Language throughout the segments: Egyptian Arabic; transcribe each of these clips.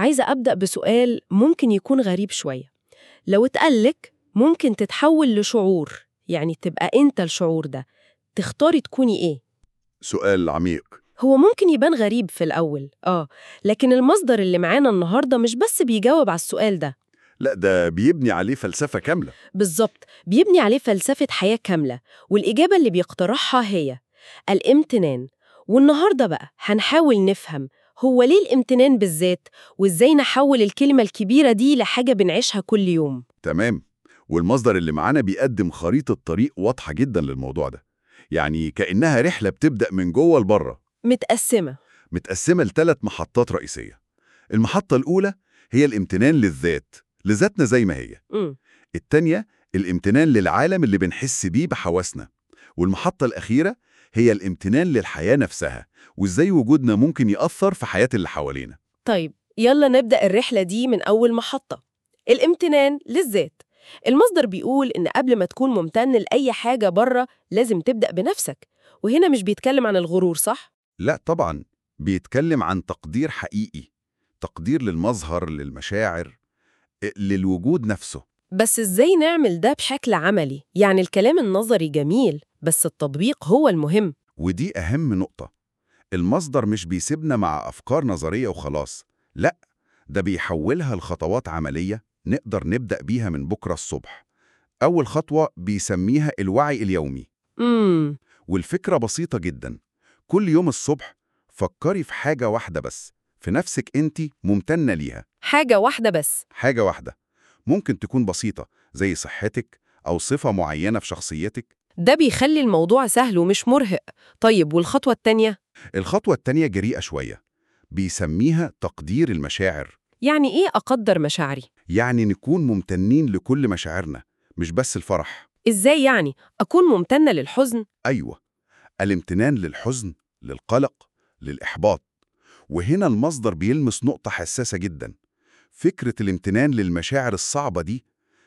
عايزة أبدأ بسؤال ممكن يكون غريب شوية لو اتقالك ممكن تتحول لشعور يعني تبقى أنت الشعور ده تختاري تكوني إيه؟ سؤال عميق هو ممكن يبان غريب في الأول آه لكن المصدر اللي معانا النهاردة مش بس بيجاوب على السؤال ده لا ده بيبني عليه فلسفة كاملة بالظبط بيبني عليه فلسفة حياة كاملة والإجابة اللي بيقترحها هي الامتنان والنهاردة بقى هنحاول نفهم هو ليه الامتنان بالذات وإزاي نحول الكلمة الكبيرة دي لحاجة بنعيشها كل يوم تمام والمصدر اللي معانا بيقدم خريطة طريق واضحة جدا للموضوع ده يعني كأنها رحلة بتبدأ من جوه لبره متقسمة متقسمة لثلاث محطات رئيسية المحطة الأولى هي الامتنان للذات لذاتنا زي ما هي مم. التانية الامتنان للعالم اللي بنحس بيه بحواسنا والمحطة الأخيرة هي الامتنان للحياة نفسها وإزاي وجودنا ممكن يأثر في حياة اللي حوالينا طيب يلا نبدأ الرحلة دي من أول محطة الامتنان للذات المصدر بيقول إن قبل ما تكون ممتن لأي حاجة بره لازم تبدأ بنفسك وهنا مش بيتكلم عن الغرور صح؟ لا طبعا بيتكلم عن تقدير حقيقي تقدير للمظهر للمشاعر إ- للوجود نفسه بس إزاي نعمل ده بشكل عملي؟ يعني الكلام النظري جميل بس التطبيق هو المهم ودي أهم نقطة المصدر مش بيسيبنا مع أفكار نظرية وخلاص لا ده بيحولها لخطوات عملية نقدر نبدأ بيها من بكرة الصبح أول خطوة بيسميها الوعي اليومي امم والفكرة بسيطة جدا كل يوم الصبح فكري في حاجة واحدة بس في نفسك أنت ممتنة ليها حاجة واحدة بس حاجة واحدة ممكن تكون بسيطة زي صحتك أو صفة معينة في شخصيتك ده بيخلي الموضوع سهل ومش مرهق طيب والخطوة التانية؟ الخطوة التانية جريئة شوية بيسميها تقدير المشاعر يعني إيه أقدر مشاعري؟ يعني نكون ممتنين لكل مشاعرنا مش بس الفرح إزاي يعني؟ أكون ممتنة للحزن؟ أيوة الامتنان للحزن للقلق للإحباط وهنا المصدر بيلمس نقطة حساسة جدا فكرة الامتنان للمشاعر الصعبة دي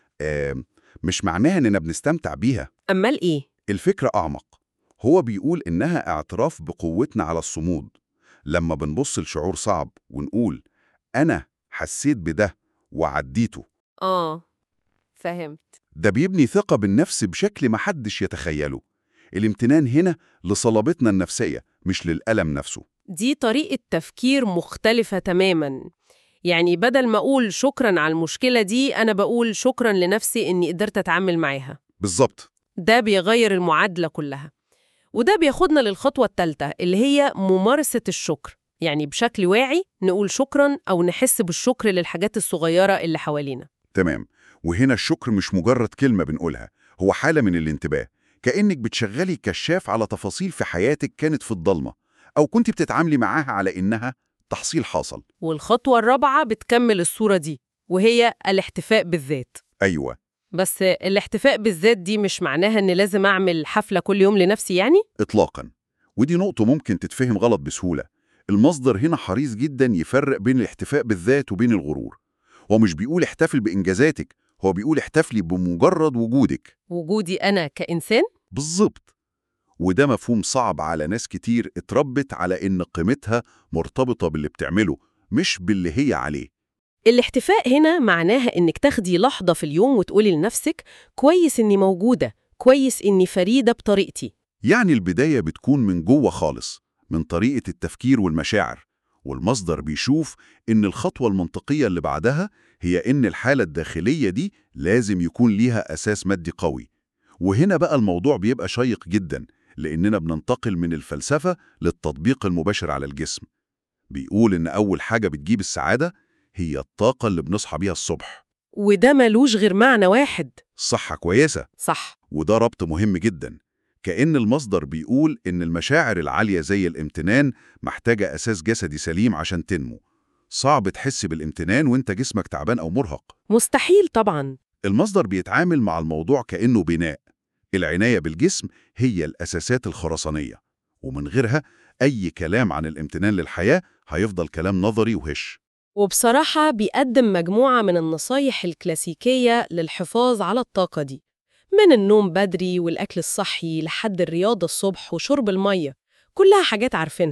آه مش معناها إننا بنستمتع بيها أمال إيه؟ الفكرة أعمق هو بيقول إنها اعتراف بقوتنا على الصمود لما بنبص لشعور صعب ونقول أنا حسيت بده وعديته آه فهمت ده بيبني ثقة بالنفس بشكل محدش يتخيله الامتنان هنا لصلابتنا النفسية مش للألم نفسه دي طريقة تفكير مختلفة تماماً يعني بدل ما أقول شكراً على المشكلة دي أنا بقول شكراً لنفسي إني قدرت أتعامل معاها بالظبط ده بيغير المعادلة كلها وده بياخدنا للخطوة الثالثة اللي هي ممارسة الشكر يعني بشكل واعي نقول شكراً أو نحس بالشكر للحاجات الصغيرة اللي حوالينا تمام وهنا الشكر مش مجرد كلمة بنقولها هو حالة من الانتباه كأنك بتشغلي كشاف على تفاصيل في حياتك كانت في الضلمة أو كنت بتتعاملي معاها على إنها تحصيل حاصل والخطوة الرابعة بتكمل الصورة دي وهي الاحتفاء بالذات أيوة بس الاحتفاء بالذات دي مش معناها إن لازم أعمل حفلة كل يوم لنفسي يعني؟ إطلاقا ودي نقطة ممكن تتفهم غلط بسهولة المصدر هنا حريص جدا يفرق بين الاحتفاء بالذات وبين الغرور هو مش بيقول احتفل بإنجازاتك هو بيقول احتفلي بمجرد وجودك وجودي أنا كإنسان؟ بالظبط وده مفهوم صعب على ناس كتير اتربت على إن قيمتها مرتبطة باللي بتعمله مش باللي هي عليه الاحتفاء هنا معناها إنك تاخدي لحظة في اليوم وتقولي لنفسك كويس إني موجودة كويس إني فريدة بطريقتي يعني البداية بتكون من جوه خالص من طريقة التفكير والمشاعر والمصدر بيشوف إن الخطوة المنطقية اللي بعدها هي إن الحالة الداخلية دي لازم يكون ليها أساس مادي قوي وهنا بقى الموضوع بيبقى شيق جدا لأننا بننتقل من الفلسفة للتطبيق المباشر على الجسم بيقول إن أول حاجة بتجيب السعادة هي الطاقة اللي بنصحى بيها الصبح وده ملوش غير معنى واحد الصحة كويسة صح وده ربط مهم جدا كأن المصدر بيقول إن المشاعر العالية زي الامتنان محتاجة أساس جسدي سليم عشان تنمو صعب تحس بالامتنان وانت جسمك تعبان أو مرهق مستحيل طبعاً المصدر بيتعامل مع الموضوع كأنه بناء العناية بالجسم هي الأساسات الخرسانية ومن غيرها أي كلام عن الامتنان للحياة هيفضل كلام نظري وهش وبصراحة بيقدم مجموعة من النصايح الكلاسيكية للحفاظ على الطاقة دي من النوم بدري والأكل الصحي لحد الرياضة الصبح وشرب المية كلها حاجات عارفينها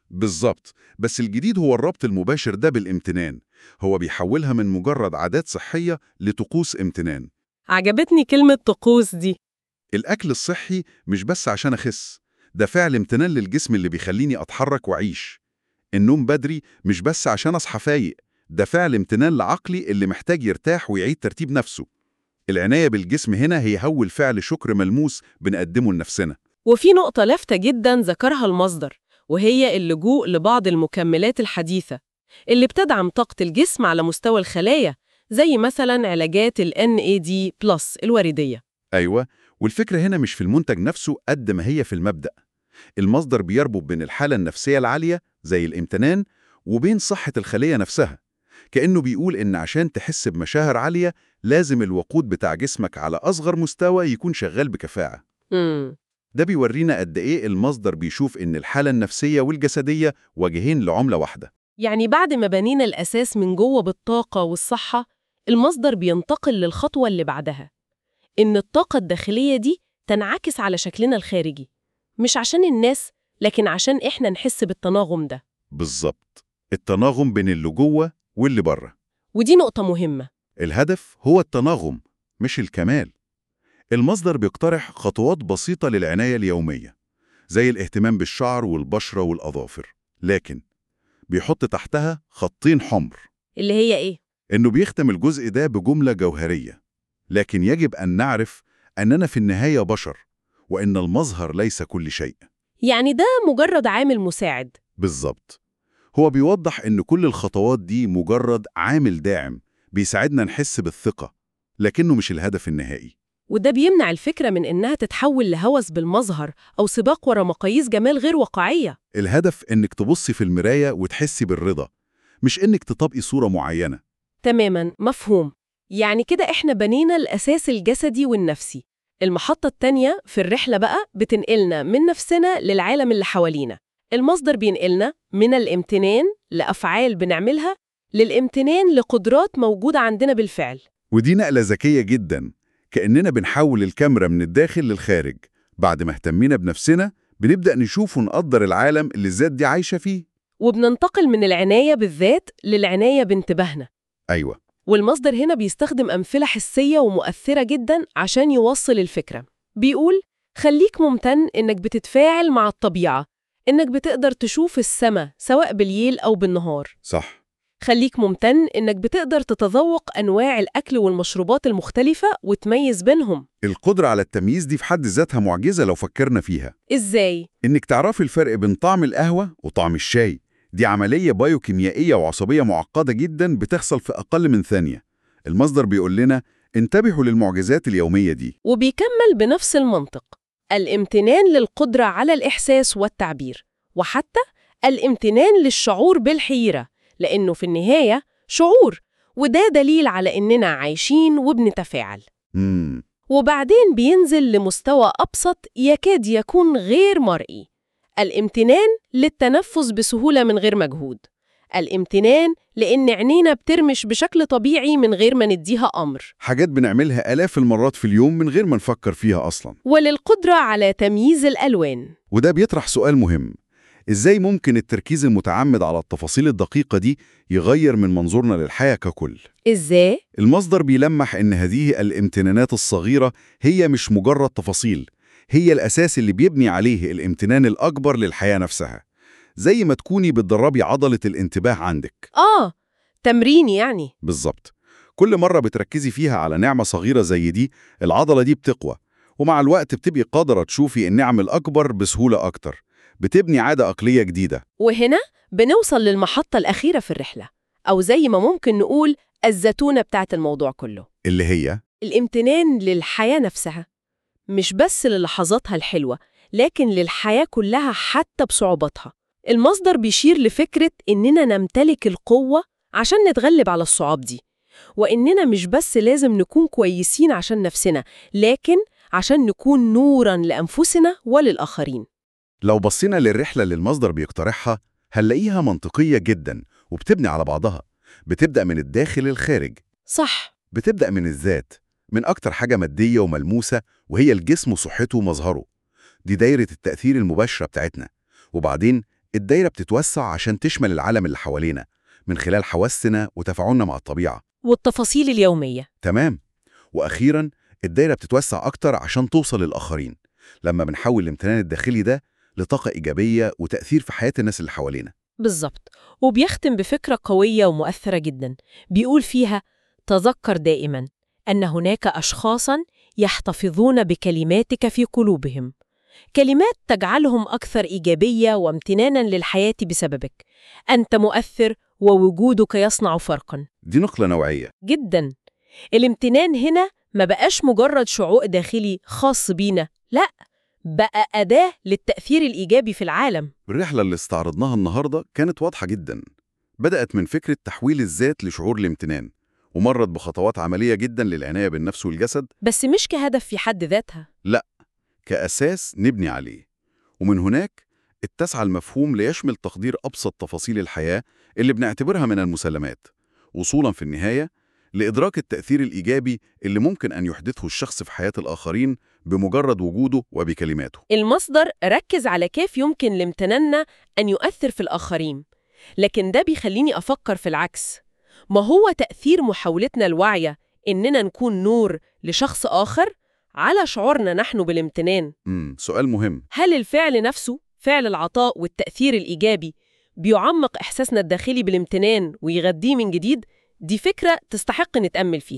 بالظبط بس الجديد هو الربط المباشر ده بالامتنان هو بيحولها من مجرد عادات صحية لطقوس امتنان عجبتني كلمة طقوس دي الأكل الصحي مش بس عشان أخس ده فعل امتنان للجسم اللي بيخليني أتحرك وأعيش النوم بدري مش بس عشان أصحى فايق ده فعل امتنان لعقلي اللي محتاج يرتاح ويعيد ترتيب نفسه العناية بالجسم هنا هي أول فعل شكر ملموس بنقدمه لنفسنا وفي نقطة لافتة جدا ذكرها المصدر وهي اللجوء لبعض المكملات الحديثة اللي بتدعم طاقة الجسم على مستوى الخلايا زي مثلا علاجات ال NAD+ الوردية أيوة والفكرة هنا مش في المنتج نفسه قد ما هي في المبدأ المصدر بيربط بين الحالة النفسية العالية زي الامتنان وبين صحة الخلية نفسها كأنه بيقول إن عشان تحس بمشاعر عالية لازم الوقود بتاع جسمك على أصغر مستوى يكون شغال بكفاءة امم ده بيورينا قد إيه المصدر بيشوف إن الحالة النفسية والجسدية وجهين لعملة واحدة يعني بعد ما بنينا الأساس من جوه بالطاقة والصحة المصدر بينتقل للخطوة اللي بعدها إن الطاقة الداخلية دي تنعكس على شكلنا الخارجي مش عشان الناس لكن عشان إحنا نحس بالتناغم ده بالظبط التناغم بين اللي جوه واللي بره ودي نقطة مهمة الهدف هو التناغم مش الكمال المصدر بيقترح خطوات بسيطة للعناية اليومية زي الاهتمام بالشعر والبشرة والأظافر لكن بيحط تحتها خطين حمر اللي هي إيه؟ إنه بيختم الجزء ده بجملة جوهرية لكن يجب أن نعرف أننا في النهاية بشر وإن المظهر ليس كل شيء يعني ده مجرد عامل مساعد بالظبط هو بيوضح إن كل الخطوات دي مجرد عامل داعم بيساعدنا نحس بالثقة لكنه مش الهدف النهائي وده بيمنع الفكرة من إنها تتحول لهوس بالمظهر أو سباق ورا مقاييس جمال غير واقعية الهدف إنك تبصي في المراية وتحسي بالرضا مش إنك تطبقي صورة معينة تماما مفهوم يعني كده إحنا بنينا الأساس الجسدي والنفسي المحطة التانية في الرحلة بقى بتنقلنا من نفسنا للعالم اللي حوالينا المصدر بينقلنا من الامتنان لأفعال بنعملها للامتنان لقدرات موجودة عندنا بالفعل ودي نقلة ذكية جدا كأننا بنحول الكاميرا من الداخل للخارج بعد ما اهتمينا بنفسنا بنبدأ نشوف ونقدر العالم اللي الذات دي عايشة فيه وبننتقل من العناية بالذات للعناية بانتباهنا أيوة والمصدر هنا بيستخدم أمثلة حسية ومؤثرة جدا عشان يوصل الفكرة بيقول خليك ممتن إنك بتتفاعل مع الطبيعة إنك بتقدر تشوف السماء سواء بالليل أو بالنهار صح خليك ممتن إنك بتقدر تتذوق أنواع الأكل والمشروبات المختلفة وتميز بينهم القدرة على التمييز دي في حد ذاتها معجزة لو فكرنا فيها إزاي؟ إنك تعرفي الفرق بين طعم القهوة وطعم الشاي دي عملية بايوكيميائية وعصبية معقدة جدا بتحصل في أقل من ثانية المصدر بيقول لنا انتبهوا للمعجزات اليومية دي وبيكمل بنفس المنطق الامتنان للقدرة على الإحساس والتعبير وحتى الامتنان للشعور بالحيرة لأنه في النهاية شعور وده دليل على إننا عايشين وبنتفاعل مم. وبعدين بينزل لمستوى أبسط يكاد يكون غير مرئي الامتنان للتنفس بسهولة من غير مجهود الامتنان لأن عينينا بترمش بشكل طبيعي من غير ما نديها أمر حاجات بنعملها آلاف المرات في اليوم من غير ما نفكر فيها أصلا وللقدرة على تمييز الألوان وده بيطرح سؤال مهم إزاي ممكن التركيز المتعمد على التفاصيل الدقيقة دي يغير من منظورنا للحياة ككل؟ إزاي؟ المصدر بيلمح إن هذه الامتنانات الصغيرة هي مش مجرد تفاصيل هي الأساس اللي بيبني عليه الامتنان الأكبر للحياة نفسها زي ما تكوني بتدربي عضلة الانتباه عندك آه تمرين يعني بالظبط كل مرة بتركزي فيها على نعمة صغيرة زي دي العضلة دي بتقوى ومع الوقت بتبقي قادرة تشوفي النعم الأكبر بسهولة أكتر بتبني عادة عقلية جديدة وهنا بنوصل للمحطة الأخيرة في الرحلة أو زي ما ممكن نقول الزتونة بتاعت الموضوع كله اللي هي الامتنان للحياة نفسها مش بس للحظاتها الحلوة لكن للحياة كلها حتى بصعوباتها المصدر بيشير لفكرة إننا نمتلك القوة عشان نتغلب على الصعاب دي وإننا مش بس لازم نكون كويسين عشان نفسنا لكن عشان نكون نوراً لأنفسنا وللآخرين لو بصينا للرحلة اللي المصدر بيقترحها هنلاقيها منطقية جدا وبتبني على بعضها بتبدأ من الداخل للخارج صح بتبدأ من الذات من أكتر حاجة مادية وملموسة وهي الجسم وصحته ومظهره دي دايرة التأثير المباشرة بتاعتنا وبعدين الدايرة بتتوسع عشان تشمل العالم اللي حوالينا من خلال حواسنا وتفاعلنا مع الطبيعة والتفاصيل اليومية تمام وأخيرا الدايرة بتتوسع أكتر عشان توصل للآخرين لما بنحول الامتنان الداخلي ده لطاقة إيجابية وتأثير في حياة الناس اللي حوالينا بالظبط وبيختم بفكرة قوية ومؤثرة جدا بيقول فيها تذكر دائما أن هناك أشخاصا يحتفظون بكلماتك في قلوبهم كلمات تجعلهم أكثر إيجابية وامتنانا للحياة بسببك أنت مؤثر ووجودك يصنع فرقا دي نقلة نوعية جدا الامتنان هنا ما بقاش مجرد شعور داخلي خاص بينا لا بقى أداة للتأثير الإيجابي في العالم الرحلة اللي استعرضناها النهاردة كانت واضحة جدا بدأت من فكرة تحويل الذات لشعور الامتنان ومرت بخطوات عملية جدا للعناية بالنفس والجسد بس مش كهدف في حد ذاتها كأساس نبني عليه ومن هناك اتسع المفهوم ليشمل تقدير أبسط تفاصيل الحياة اللي بنعتبرها من المسلمات وصولا في النهاية لإدراك التأثير الإيجابي اللي ممكن أن يحدثه الشخص في حياة الآخرين بمجرد وجوده وبكلماته المصدر ركز على كيف يمكن لامتناننا أن يؤثر في الآخرين لكن ده بيخليني أفكر في العكس ما هو تأثير محاولتنا الواعية إننا نكون نور لشخص آخر على شعورنا نحن بالامتنان امم سؤال مهم هل الفعل نفسه فعل العطاء والتأثير الإيجابي بيعمق إحساسنا الداخلي بالامتنان ويغذيه من جديد؟ دي فكرة تستحق نتأمل فيها